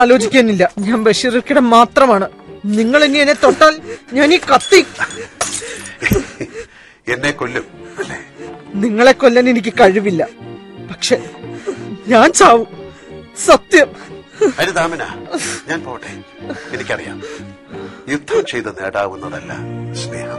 ആലോചിക്കാനില്ല ഞാൻ ബഷീർക്കിടെ മാത്രമാണ് നിങ്ങൾ ഇനി എന്നെ തൊട്ടാൽ ഞാൻ ഈ കത്തി എന്നെ കൊല്ലും അല്ലേ നിങ്ങളെ കൊല്ലാൻ എനിക്ക് കഴിവില്ല പക്ഷെ ഞാൻ ചാവും സത്യം ഹരിതാമന ഞാൻ പോട്ടെ എനിക്കറിയാം യുദ്ധം ചെയ്ത് നേടാവുന്നതല്ല സ്നേഹം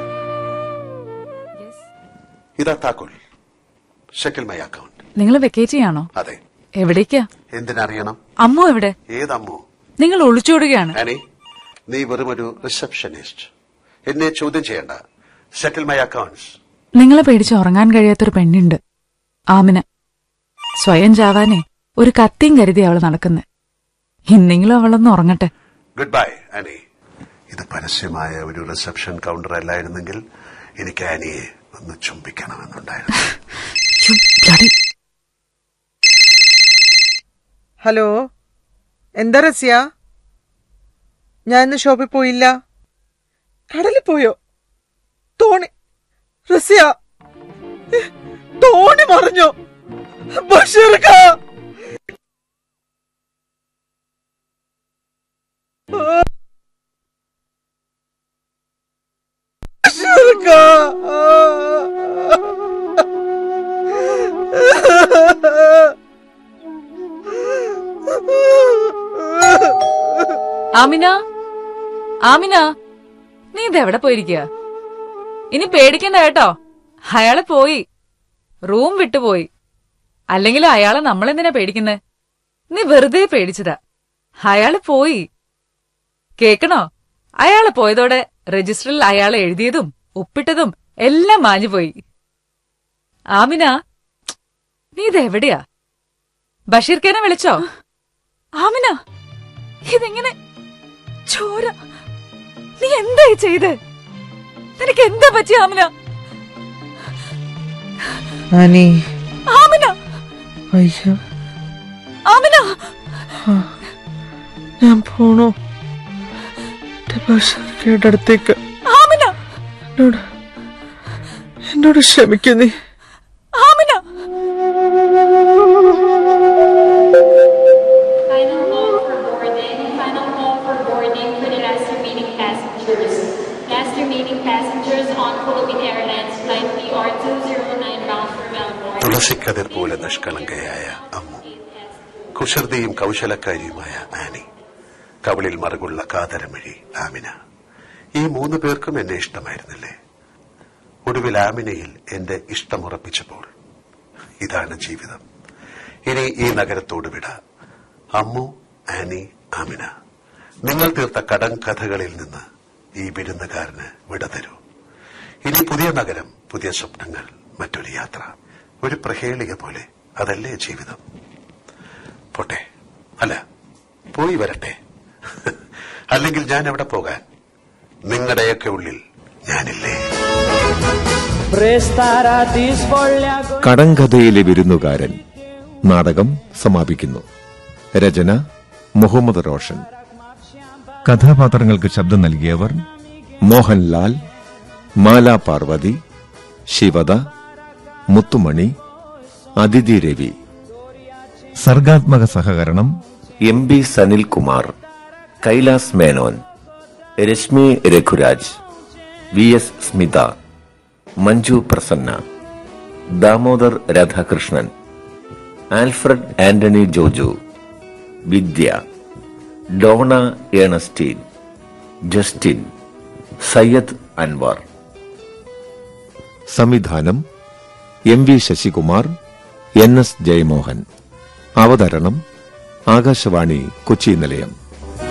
ഇതാ താക്കോൽ ഷെക്കിൽ മൈ അക്കൗണ്ട് നിങ്ങൾ വെക്കേറ്റ് ചെയ്യാണോ അതെ എവിടേക്കാ എന്തിനറിയണം അമ്മു എവിടെ ഏതമ്മോ നിങ്ങൾ ഒളിച്ചോടുകയാണ് ആനി നീ വെറും ഒരു റിസപ്ഷനിസ്റ്റ് എന്നെ ചോദ്യം ചെയ്യണ്ട ഷെക്കിൽ മൈ അക്കൗണ്ട്സ് നിങ്ങളെ പേടിച്ച് ഉറങ്ങാൻ കഴിയാത്തൊരു പെണ്ണുണ്ട് ആമിന സ്വയം ചാവാനേ ഒരു കത്തിയും കരുതി അവള് നടക്കുന്നെ ഇന്നെങ്കിലും അവളൊന്ന് ഉറങ്ങട്ടെ ഗുഡ് ബൈ ആനി ഇത് പരസ്യമായ ഒരു റിസപ്ഷൻ കൗണ്ടർ അല്ലായിരുന്നെങ്കിൽ എനിക്ക് ആനിയെ ഒന്ന് ചുംബിക്കണമെന്നുണ്ടായിരുന്നു ഛു, bloody. ഹലോ എന്താ റസ്യ ഞാൻ ഇന്ന് ഷോപ്പിൽ പോയില്ല കടലിൽ പോയോ തോണി റസ്യ ഏ, തോണി മറിഞ്ഞോ ബഷീർക്ക ബഷീർക്ക ആമിന ആമിന നീ ഇതെവിടെ പോയിരിക്കുക ഇനി പേടിക്കണ്ട കേട്ടോ അയാള് പോയി റൂം വിട്ടുപോയി അല്ലെങ്കിൽ അയാളെ നമ്മളെന്തിനാ പേടിക്കുന്നേ നീ വെറുതെ പേടിച്ചതാ അയാള് പോയി കേക്കണോ അയാള് പോയതോടെ രജിസ്റ്ററിൽ അയാൾ എഴുതിയതും ഒപ്പിട്ടതും എല്ലാം മാഞ്ഞുപോയി ആമിന നീ ഇതെവിടെയാ ബഷീർക്കേനെ വിളിച്ചോ ആമിന ഇതെങ്ങനെ ചോര നീ എന്തായി ചെയ്ത് നിനക്ക് എന്താ പറ്റി ആമിന അനി ആമിന അയ്യോ ആമിന ഞാൻ പോണോ എന്റെ ബഷീർക്കയുടെ അടുത്തേക്ക് ആമിന എന്നോട് എന്നോട് ക്ഷമിക്കുന്നേ Amina Final call for boarding. Final call for boarding for the last remaining passengers. Last remaining passengers on Philippine Airlines flight PR209 bound for Melbourne. തുളസിക്കതിർ പോലെ നിഷ്കളങ്കയായ അമ്മു കുസൃതിയും കൗശലക്കാരിയുമായ ആനി കവളിൽ മറുകുള്ള കാതരമിഴി ആമിന ഈ മൂന്ന് പേർക്കും എന്നെ ഇഷ്ടമായിരുന്നില്ലേ ഒടുവിൽ ആമിനയിൽ എന്റെ ഇഷ്ടമുറപ്പിച്ചപ്പോൾ ഇതാണ് ജീവിതം ഇനി ഈ നഗരത്തോട് വിട അമ്മു ആനി ആമിന നിങ്ങൾ തീർത്ത കടം കഥകളിൽ നിന്ന് ഈ വിരുന്നുകാരന് വിട തരൂ ഇനി പുതിയ നഗരം പുതിയ സ്വപ്നങ്ങൾ മറ്റൊരു യാത്ര ഒരു പ്രഹേളിക പോലെ അതല്ലേ ജീവിതം പോട്ടെ അല്ല പോയി വരട്ടെ അല്ലെങ്കിൽ ഞാൻ എവിടെ പോകാൻ നിങ്ങളുടെയൊക്കെ ഉള്ളിൽ ഞാനില്ലേ കടങ്കഥയിലെ വിരുന്നുകാരൻ നാടകം സമാപിക്കുന്നു രചന മുഹമ്മദ് റോഷൻ കഥാപാത്രങ്ങൾക്ക് ശബ്ദം നൽകിയവർ മോഹൻലാൽ മാല പാർവതി ശിവദ മുത്തുമണി അതിഥി രവി സർഗാത്മക സഹകരണം M B Sanilkumar Kailas Menon Rashmi Raghuraj V S Smitha Manju Prasanna Damodar Radhakrishnan Alfred Antony Joju Vidya Dona Ernestine Justin Syed Anwar സംവിധാനം M V Sasikumar N S Jayamohan അവതരണം ആകാശവാണി കൊച്ചി നിലയം